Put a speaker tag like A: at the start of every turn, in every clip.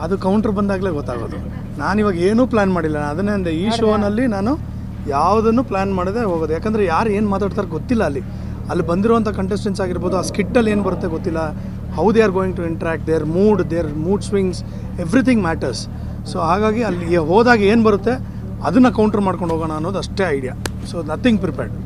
A: ಅದು ಕೌಂಟ್ರ್ ಬಂದಾಗಲೇ ಗೊತ್ತಾಗೋದು ನಾನಿವಾಗ ಏನೂ ಪ್ಲ್ಯಾನ್ ಮಾಡಿಲ್ಲ ಅದನ್ನೇ ಅಂದೆ ಈ ಶೋನಲ್ಲಿ ನಾನು ಯಾವುದನ್ನು ಪ್ಲ್ಯಾನ್ ಮಾಡದೆ ಹೋಗೋದು ಯಾಕಂದರೆ ಯಾರು ಏನು ಮಾತಾಡ್ತಾರೆ ಗೊತ್ತಿಲ್ಲ ಅಲ್ಲಿ ಅಲ್ಲಿ ಬಂದಿರುವಂಥ ಕಂಟೆಸ್ಟೆಂಟ್ಸ್ ಆಗಿರ್ಬೋದು ಆ ಸ್ಕಿಟ್ಟಲ್ಲಿ ಏನು ಬರುತ್ತೆ ಗೊತ್ತಿಲ್ಲ how they are going to interact their mood their mood swings everything matters so ಹಾಗಾಗಿ ಅಲ್ಲಿ ಹೋದಾಗ ಏನು ಬರುತ್ತೆ ಅದನ್ನು ಕೌಂಟ್ರ್ ಮಾಡ್ಕೊಂಡು ಹೋಗೋಣ ಅನ್ನೋದು ಅಷ್ಟೇ ಐಡಿಯಾ ಸೊ ನಥಿಂಗ್ ಪ್ರಿಪೇರ್ಡ್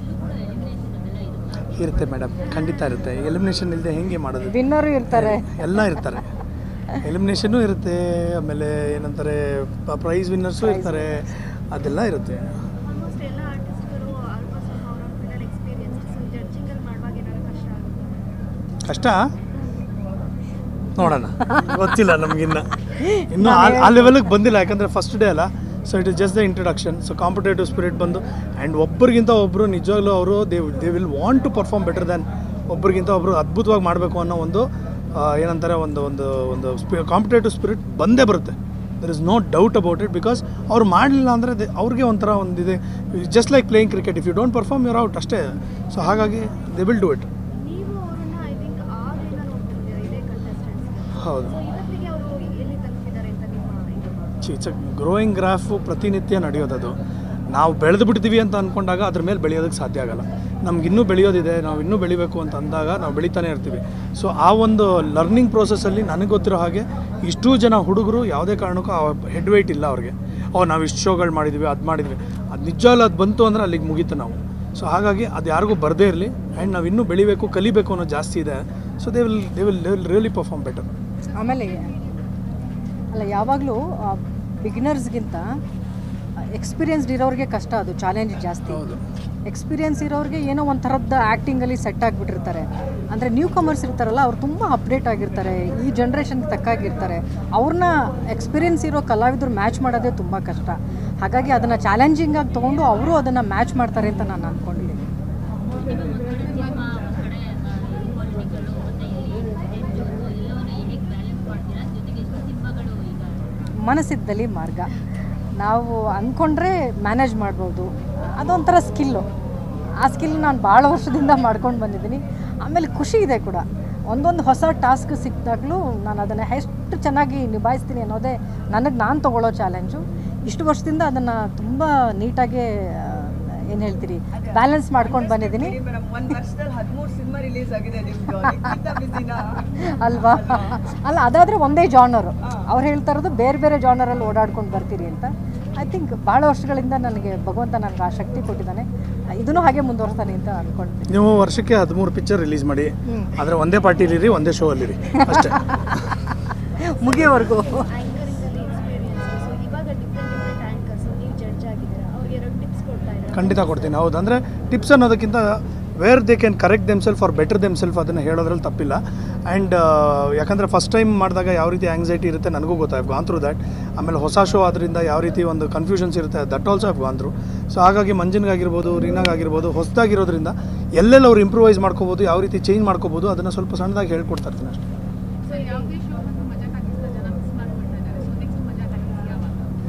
A: ಇರುತ್ತೆ ಮೇಡಮ್ ಖಂಡಿತ ಇರುತ್ತೆ ಎಲಿಮಿನೇಷನ್ ಇಲ್ಲದೆ ಹೆಂಗೆ ಮಾಡೋದು
B: ವಿನ್ನರು ಇರ್ತಾರೆ
A: ಎಲ್ಲ ಇರ್ತಾರೆ ಎಲಿಮಿನೇಷನ್ನು ಇರುತ್ತೆ ಆಮೇಲೆ ಏನಂತಾರೆ ಪ್ರೈಸ್ ವಿನ್ನರ್ಸು ಇರ್ತಾರೆ ಅದೆಲ್ಲ ಇರುತ್ತೆ
C: ಆಲ್ಮೋಸ್ಟ್ ಎಲ್ಲ ಆರ್ಟಿಸ್ಟ್ಗಳು ಆಲ್ಮೋಸ್ಟ್ ಅವ್ರ ಫೀಲ್ಡಲ್ಲಿ ಎಕ್ಸ್ಪೀರಿಯನ್ಸ್ ಸೊ ಜಡ್ಜಿಂಗಲ್ಲಿ ಮಾಡುವಾಗ ಏನಾದ್ರು ಕಷ್ಟ ಆಗುತ್ತೆ
A: ಕಷ್ಟ ನೋಡೋಣ ಗೊತ್ತಿಲ್ಲ ನಮಗಿನ್ನ ಇನ್ನೂ ಆ- ಆ ಲೆವೆಲಿಗೆ ಬಂದಿಲ್ಲ ಯಾಕಂದರೆ ಫಸ್ಟ್ ಡೇ ಅಲ್ಲ so it is just the introduction so competitive spirit ಬಂದು ಆ್ಯಂಡ್ ಒಬ್ಬರಿಗಿಂತ ಒಬ್ಬರು ನಿಜವಾಗ್ಲೂ ಅವರು they they will want to perform better than ಒಬ್ಬರಿಗಿಂತ ಒಬ್ಬರು ಅದ್ಭುತವಾಗಿ ಮಾಡಬೇಕು ಅನ್ನೋ ಒಂದು ಆ, ಏನಂತಾರೆ ಒಂದು ಒಂದು ಒಂದು ಸ್ಪಿ ಕಾಂಪಿಟೇಟಿವ್ ಸ್ಪಿರಿಟ್ ಬಂದೇ ಬರುತ್ತೆ there is no doubt about it because ಅವ್ರು ಮಾಡಲಿಲ್ಲ ಅಂದರೆ ಅವ್ರಿಗೆ ಒಂಥರ ಒಂದಿದೆ just like playing cricket if you don't perform you're out ಅಷ್ಟೇ ಸೊ ಹಾಗಾಗಿ ದೇ ವಿಲ್ ಡೂ ಇಟ್
C: ನೀವು ಅವರನ್ನ ಐ ಥಿಂಕ್ ಆಗಲಿಂದ ನೋಡ್ತಿದ್ದೀರಾ ಇದೇ ಕಂಟೆಸ್ಟೆಂಟ್ಸ್
A: ಹೌದು
C: ಸೊ ಇವತ್ತಿಗೆ ಅವರು ಎಲ್ಲಿ ತಲುಪಿದ್ದಾರೆ ಅಂತ ನಿಮ್ಮ ಇದು
A: ಇಟ್ಸ್ ಗ್ರೋಯಿಂಗ್ ಗ್ರಾಫು ಪ್ರತಿನಿತ್ಯ ನಡೆಯೋದದು ನಾವು ಬೆಳೆದು ಬಿಡ್ತೀವಿ ಅಂತ ಅಂದ್ಕೊಂಡಾಗ ಅದ್ರ ಮೇಲೆ ಬೆಳೆಯೋದಕ್ಕೆ ಸಾಧ್ಯ ಆಗಲ್ಲ ನಮ್ಗೆ ಇನ್ನೂ ಬೆಳೆಯೋದಿದೆ ನಾವು ಇನ್ನೂ ಬೆಳಿಬೇಕು ಅಂತ ಅಂದಾಗ ನಾವು ಬೆಳಿತಾನೆ ಇರ್ತೀವಿ ಸೊ ಆ ಒಂದು ಲರ್ನಿಂಗ್ ಪ್ರೋಸೆಸ್ಸಲ್ಲಿ ನನಗೆ ಗೊತ್ತಿರೋ ಹಾಗೆ ಇಷ್ಟೂ ಜನ ಹುಡುಗರು ಯಾವುದೇ ಕಾರಣಕ್ಕೂ ಆ ಹೆಡ್ ವೆಯ್ಟ್ ಇಲ್ಲ ಅವ್ರಿಗೆ ಓ ನಾವು ಇಷ್ಟು ಶೋಗಳು ಮಾಡಿದ್ವಿ ಅದು ಮಾಡಿದ್ವಿ ಅದು ನಿಜವಾಗ್ಲೂ ಅದು ಬಂತು ಅಂದರೆ ಅಲ್ಲಿಗೆ ಮುಗೀತು ನಾವು ಸೊ ಹಾಗಾಗಿ ಅದು ಯಾರಿಗೂ ಬರದೇ ಇರಲಿ ಆ್ಯಂಡ್ ನಾವು ಇನ್ನೂ ಬೆಳಿಬೇಕು ಕಲಿಬೇಕು ಅನ್ನೋ ಜಾಸ್ತಿ ಇದೆ so they will they will they will really perform better
B: ಆಮೇಲೆ ಅಲ್ಲ ಯಾವಾಗಲೂ ಬಿಗಿನರ್ಸ್ಗಿಂತ ಎಕ್ಸ್ಪೀರಿಯನ್ಸ್ಡ್ ಇರೋರಿಗೆ ಕಷ್ಟ ಅದು ಚಾಲೆಂಜ್ ಜಾಸ್ತಿ
A: ಹೌದು
B: ಎಕ್ಸ್ಪೀರಿಯನ್ಸ್ ಇರೋರಿಗೆ ಏನೋ ಒಂದು ಥರದ ಆ್ಯಕ್ಟಿಂಗಲ್ಲಿ ಸೆಟ್ ಆಗಿಬಿಟ್ಟಿರ್ತಾರೆ ಅಂದರೆ ನ್ಯೂ ಕಮರ್ಸ್ ಇರ್ತಾರಲ್ಲ ಅವ್ರು ತುಂಬ ಅಪ್ಡೇಟ್ ಆಗಿರ್ತಾರೆ ಈ ಜನ್ರೇಷನ್ಗೆ ತಕ್ಕಾಗಿರ್ತಾರೆ ಅವ್ರನ್ನ ಎಕ್ಸ್ಪೀರಿಯನ್ಸ್ ಇರೋ ಕಲಾವಿದರು ಮ್ಯಾಚ್ ಮಾಡೋದೇ ತುಂಬ ಕಷ್ಟ ಹಾಗಾಗಿ ಅದನ್ನು ಚಾಲೆಂಜಿಂಗಾಗಿ ತೊಗೊಂಡು ಅವರು ಅದನ್ನು ಮ್ಯಾಚ್ ಮಾಡ್ತಾರೆ ಅಂತ ನಾನು ಅಂದ್ಕೊಂಡಿದ್ದೀನಿ ಮನಸ್ಸಿದ್ದಲ್ಲಿ ಮಾರ್ಗ ನಾವು ಅಂದ್ಕೊಂಡ್ರೆ ಮ್ಯಾನೇಜ್ ಮಾಡ್ಬೋದು ಅದೊಂಥರ ಸ್ಕಿಲ್ಲು ಆ ಸ್ಕಿಲ್ ನಾನು ಭಾಳ ವರ್ಷದಿಂದ ಮಾಡ್ಕೊಂಡು ಬಂದಿದ್ದೀನಿ ಆಮೇಲೆ ಖುಷಿ ಇದೆ ಕೂಡ ಒಂದೊಂದು ಹೊಸ ಟಾಸ್ಕ್ ಸಿಕ್ಕಿದಾಗಲೂ ನಾನು ಅದನ್ನು ಎಷ್ಟು ಚೆನ್ನಾಗಿ ನಿಭಾಯಿಸ್ತೀನಿ ಅನ್ನೋದೇ ನನಗೆ ನಾನು ತೊಗೊಳ್ಳೋ ಚಾಲೆಂಜು ಇಷ್ಟು ವರ್ಷದಿಂದ ಅದನ್ನು ತುಂಬ ನೀಟಾಗಿ ಏನು ಹೇಳ್ತೀರಿ ಬ್ಯಾಲೆನ್ಸ್ ಮಾಡ್ಕೊಂಡು ಬಂದಿದ್ದೀನಿ
D: ಮೇಡಮ್ ಒಂದ್ ವರ್ಷದಲ್ಲಿ ಹದಿಮೂರು ಸಿನಿಮಾ ರಿಲೀಸ್ ಆಗಿದೆ ನಿಮ್ದು ಇಂಥ ಬಿಸಿನ
B: ಅಲ್ವಾ ಅಲ್ಲ ಅದಾದರೆ ಒಂದೇ ಜಾನರು ಅವ್ರು ಹೇಳ್ತಾ ಇರೋದು ಬೇರೆ ಬೇರೆ ಜಾನರಲ್ಲಿ ಓಡಾಡ್ಕೊಂಡು ಬರ್ತೀರಿ ಅಂತ ಐ ಥಿಂಕ್ ಭಾಳ ವರ್ಷಗಳಿಂದ ನನಗೆ ಭಗವಂತ ನನಗೆ ಆ ಶಕ್ತಿ ಕೊಟ್ಟಿದ್ದಾನೆ ಇದನ್ನು ಹಾಗೆ ಮುಂದುವರ್ಸ್ತಾನೆ ಅಂತ ಅಂದ್ಕೊಂಡ್ತೀನಿ
A: ನೀವು ವರ್ಷಕ್ಕೆ ಹದಿಮೂರು ಪಿಕ್ಚರ್ ರಿಲೀಸ್ ಮಾಡಿ ಆದರೆ ಒಂದೇ ಪಾರ್ಟಿಲಿರಿ ಒಂದೇ ಶೋ ಅಲ್ಲಿರಿ ಅಷ್ಟೇ
B: ಮುಗಿಯೋವರೆಗೂ
C: ಆ್ಯಂಕರಿಂಗಲ್ಲಿ ಎಕ್ಸ್ಪೀರಿಯನ್ಸ್ ಸೊ ಇವಾಗ ಡಿಫ್ರೆಂಟ್ ಡಿಫ್ರೆಂಟ್ ಆ್ಯಂಕರ್ಸ್ ನೀವು ಜಡ್ಜ್ ಆಗಿದ್ದೀರಾ ಅವ್ರಿಗೆ ಎರಡು ಟಿಪ್ಸ್ ಕೊಡ್ತಾ ಇದ್ದಾರೆ
A: ಖಂಡಿತ ಕೊಡ್ತೀನಿ ಹೌದು ಅಂದರೆ ಟಿಪ್ಸ್ ಅನ್ನೋದಕ್ಕಿಂತ where they can correct themselves or better themselves ಅದನ್ನು ಹೇಳೋದ್ರಲ್ಲಿ ತಪ್ಪಿಲ್ಲ ಆ್ಯಂಡ್ ಯಾಕಂದರೆ ಫಸ್ಟ್ ಟೈಮ್ ಮಾಡಿದಾಗ ಯಾವ ರೀತಿ ಆಂಗ್ಸೈಟಿ ಇರುತ್ತೆ ನನಗೂ ಗೊತ್ತಾಯ್ತು ಗಾನ್ ಥ್ರೂ ದ್ಯಾಟ್ ಆಮೇಲೆ ಹೊಸ ಶೋ ಆದ್ದರಿಂದ ಯಾವ ರೀತಿ ಒಂದು ಕನ್ಫ್ಯೂಷನ್ಸ್ ಇರುತ್ತೆ that also have gone through so ಹಾಗಾಗಿ ಮಂಜನ್ಗಾಗಿರ್ಬೋದು ರೀನಾಗಾಗಿರ್ಬೋದು ಹೊಸದಾಗಿರೋದ್ರಿಂದ ಎಲ್ಲೆಲ್ಲಿ ಅವ್ರು ಇಂಪ್ರೂವೈಸ್ ಮಾಡ್ಕೋಬೋದು ಯಾವ ರೀತಿ ಚೇಂಜ್ ಮಾಡ್ಕೋಬೋದು ಅದನ್ನು ಸ್ವಲ್ಪ ಸಣ್ಣದಾಗಿ ಹೇಳ್ಕೊಡ್ತಾ ಇರ್ತೀನಿ ಅಷ್ಟೇ
E: ಸರ್ ಯಾವುದೇ ಶೋ ಬಂದು ಮಜಾ ಟಾಕಿಸ್ನ ಜನ ಮಿಸ್ ಮಾಡ್ಕೊಳ್ತಾ ಇದ್ದಾರೆ ಸೊ ನೆಕ್ಸ್ಟ್ ಮಜಾ ಟಾಕಿಸ್ ಯಾವಾಗ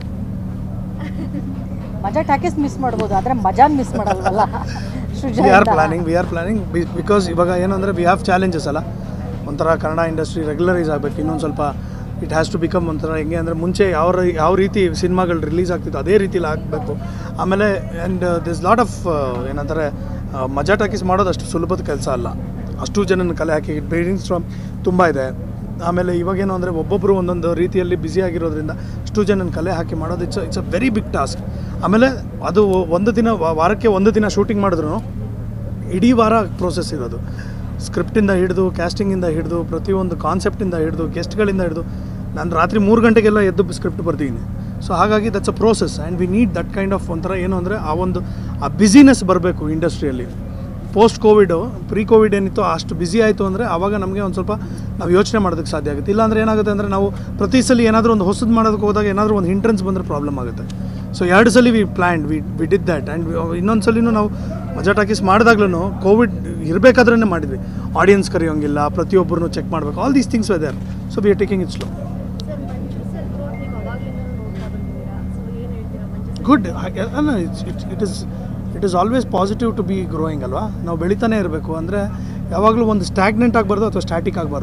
B: ಮಜಾ ಟಾಕೀಸ್ ಮಿಸ್ ಮಾಡ್ಬೋದು ಆದರೆ ಮಜಾನ್ ಮಿಸ್ ಮಾಡಲ್ವಲ್ಲ ಸೃಜಾ
A: ವಿ ಆರ್
B: ಇಂದ.
A: Planning we are planning because ಇವಾಗ ಏನಂದರೆ ವಿ ಹ್ಯಾವ್ ಚಾಲೆಂಜಸ್ ಅಲ್ಲ ಒಂಥರ ಕನ್ನಡ ಇಂಡಸ್ಟ್ರಿ ರೆಗ್ಯುಲರೈಸ್ ಆಗಬೇಕು ಇನ್ನೊಂದು ಸ್ವಲ್ಪ ಇಟ್ ಹ್ಯಾಸ್ ಟು ಬಿಕಮ್ ಒಂಥರ ಹೆಂಗೆ ಅಂದರೆ ಮುಂಚೆ ಯಾವ ರಿ- ಯಾವ ರೀತಿ ಸಿನಿಮಾಗಳು ರಿಲೀಸ್ ಆಗ್ತಿತ್ತು ಅದೇ ರೀತಿಲಿ ಆಗಬೇಕು ಆಮೇಲೆ ಆ್ಯಂಡ್ ದಿಸ್ ಲಾಟ್ ಆಫ್ ಏನಂತಾರೆ ಆ, ಮಜಾ ಟಾಕೀಸ್ ಮಾಡೋದು ಅಷ್ಟು ಸುಲಭದ ಕೆಲಸ ಅಲ್ಲ ಅಷ್ಟು ಜನನ ಕಲೆ ಹಾಕಿ ಬೇರಿಂಗ್ ಸ್ಟ್ರಾಮ್ ತುಂಬ ಇದೆ ಆಮೇಲೆ ಇವಾಗೇನು ಅಂದರೆ ಒಬ್ಬೊಬ್ಬರು ಒಂದೊಂದು ರೀತಿಯಲ್ಲಿ ಬ್ಯುಸಿ ಆಗಿರೋದ್ರಿಂದ ಅಷ್ಟು ಜನನ ಕಲೆ ಹಾಕಿ ಮಾಡೋದು it's it's a very big task ಆಮೇಲೆ ಅದು ಒಂದು ದಿನ ವಾ- ವಾರಕ್ಕೆ ಒಂದು ದಿನ ಶೂಟಿಂಗ್ ಮಾಡಿದ್ರು ಇಡೀ ವಾರ ಪ್ರೋಸೆಸ್ ಇರೋದು ಸ್ಕ್ರಿಪ್ಟಿಂದ ಹಿಡಿದು ಕ್ಯಾಸ್ಟಿಂಗಿಂದ ಹಿಡಿದು ಪ್ರತಿಯೊಂದು ಕಾನ್ಸೆಪ್ಟಿಂದ ಹಿಡಿದು ಗೆಸ್ಟ್ಗಳಿಂದ ಹಿಡಿದು ನಾನು ರಾತ್ರಿ ಮೂರು ಗಂಟೆಗೆಲ್ಲ ಎದ್ದು ಸ್ಕ್ರಿಪ್ಟ್ ಬರ್ತೀನಿ ಸೊ ಹಾಗಾಗಿ that's a process and we need that kind of ಒಂಥರ ಏನು ಅಂದರೆ ಆ ಒಂದು ಆ ಬ್ಯುಸಿನೆಸ್ ಬರಬೇಕು ಇಂಡಸ್ಟ್ರಿಯಲ್ಲಿ ಪೋಸ್ಟ್ ಕೋವಿಡು ಪ್ರೀ ಕೋವಿಡ್ ಏನಿತ್ತು ಅಷ್ಟು ಬ್ಯುಸಿ ಆಯಿತು ಅಂದರೆ ಆವಾಗ ನಮಗೆ ಒಂದು ಸ್ವಲ್ಪ ನಾವು ಯೋಚನೆ ಮಾಡೋದಕ್ಕೆ ಸಾಧ್ಯ ಆಗುತ್ತೆ ಇಲ್ಲಾಂದ್ರೆ ಏನಾಗುತ್ತೆ ಅಂದರೆ ನಾವು ಪ್ರತಿ ಸಲ ಏನಾದರೂ ಒಂದು ಹೊಸದು ಮಾಡೋದಕ್ಕೆ ಹೋದಾಗ ಏನಾದರೂ ಒಂದು ಹಿಂಟ್ರೆನ್ಸ್ ಬಂದರೆ ಪ್ರಾಬ್ಲಮ್ ಆಗುತ್ತೆ ಸೊ ಎರಡು ಸಲ we planned we we did that and ಇನ್ನೊಂದು ಸಲಿನೂ ನಾವು ಮಜಾ ಟಾಕೀಸ್ ಮಾಡಿದಾಗ್ಲೂ ಕೋವಿಡ್ ಇರಬೇಕಾದ್ರೇ ಮಾಡಿದ್ವಿ ಆಡಿಯನ್ಸ್ ಕರೆಯೋಂಗಿಲ್ಲ ಪ್ರತಿಯೊಬ್ಬರನ್ನು ಚೆಕ್ ಮಾಡಬೇಕು all these things whether so we are taking it slow
C: sir Manju sir growth ನೀವು ಅವಾಗಲಿಂದ ನೋಡ್ತಾ ಬಂದಿದ್ದೀರಾ ಸೊ ಏನು ಹೇಳ್ತೀರಾ ಮಂಜು ಸರ್
A: ಗುಡ್ ಅಲ್ಲ it's it it is it is always positive to be growing ಅಲ್ವಾ ನಾವು ಬೆಳಿತಾನೆ ಇರಬೇಕು ಅಂದರೆ ಯಾವಾಗಲೂ ಒಂದು ಸ್ಟ್ಯಾಗ್ನೆಂಟ್ ಆಗಬಾರ್ದು ಅಥವಾ ಸ್ಟ್ಯಾಟಿಕ್ ಆಗಬಾರ್ದು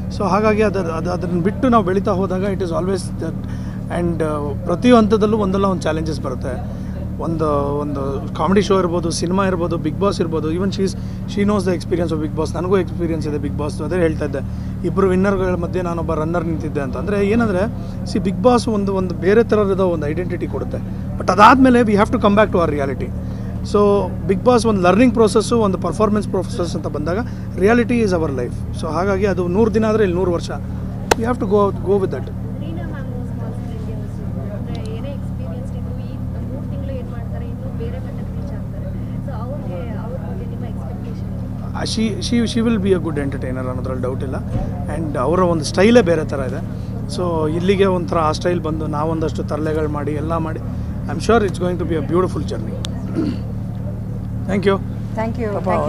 A: ಸೊ ಹಾಗಾಗಿ ಅದು ಅದು ಅದನ್ನು ಬಿಟ್ಟು ನಾವು ಬೆಳೀತಾ ಹೋದಾಗ it is always that and ಪ್ರತಿ ಹಂತದಲ್ಲೂ ಒಂದಲ್ಲ ಒಂದು ಚಾಲೆಂಜಸ್ ಬರುತ್ತೆ ಒಂದು ಒಂದು ಕಾಮಿಡಿ ಶೋ ಇರ್ಬೋದು ಸಿನಿಮಾ ಇರ್ಬೋದು ಬಿಗ್ ಬಾಸ್ ಇರ್ಬೋದು even she's she knows the experience of Bigg Boss ನನಗೂ ಎಕ್ಸ್ಪೀರಿಯನ್ಸ್ ಇದೆ ಬಿಗ್ ಬಾಸ್ ಅದೇ ಹೇಳ್ತಾ ಇದ್ದೆ ಇಬ್ಬರು ವಿನ್ನರ್ಗಳ ಮಧ್ಯೆ ನಾನೊಬ್ಬ ರನ್ನರ್ ನಿಂತಿದ್ದೆ ಅಂತ ಅಂದರೆ ಏನಂದರೆ ಸಿ ಬಿಗ್ ಬಾಸ್ ಒಂದು ಒಂದು ಬೇರೆ ಥರದ ಒಂದು ಐಡೆಂಟಿಟಿ ಕೊಡುತ್ತೆ ಬಟ್ ಅದಾದಮೇಲೆ we have to come back to our reality so Bigg Boss ಒಂದು ಲರ್ನಿಂಗ್ ಪ್ರೋಸೆಸ್ಸು ಒಂದು ಪರ್ಫಾರ್ಮೆನ್ಸ್ ಪ್ರೋಸೆಸ್ ಅಂತ ಬಂದಾಗ reality is our life so ಹಾಗಾಗಿ ಅದು ನೂರು ದಿನ ಆದರೆ ಇಲ್ಲಿ ನೂರು ವರ್ಷ we have to go go with that
C: Reena ma'am small ಸ್ಕ್ರೀನ್ಗೆ ಅಂದರೆ ಏನೇ ಎಕ್ಸ್ಪೀರಿಯನ್ಸ್ ಇದ್ದು ಈ ಮೂರು ತಿಂಗಳು ಏನು ಮಾಡ್ತಾರೆ ಇನ್ನೂ ಬೇರೆ ಮಟ್ಟಕ್ಕೆ ರೀಚ್ ಆಗ್ತಾರೆ ಸೊ ಅವ್ರಿಗೆ ಅವ್ರ ಬಗ್ಗೆ ನಿಮ್ಮ expectation
A: she she she will be a good entertainer ಅನ್ನೋದ್ರಲ್ಲಿ ಡೌಟ್ ಇಲ್ಲ ಆ್ಯಂಡ್ ಅವರ ಒಂದು ಸ್ಟೈಲೇ ಬೇರೆ ಥರ ಇದೆ ಸೊ ಇಲ್ಲಿಗೆ ಒಂಥರ ಆ ಸ್ಟೈಲ್ ಬಂದು ನಾವೊಂದಷ್ಟು ತರಲೆಗಳು ಮಾಡಿ ಎಲ್ಲ ಮಾಡಿ I am sure it's going to be a beautiful journey thank you
B: thank you
A: ಪಾಪ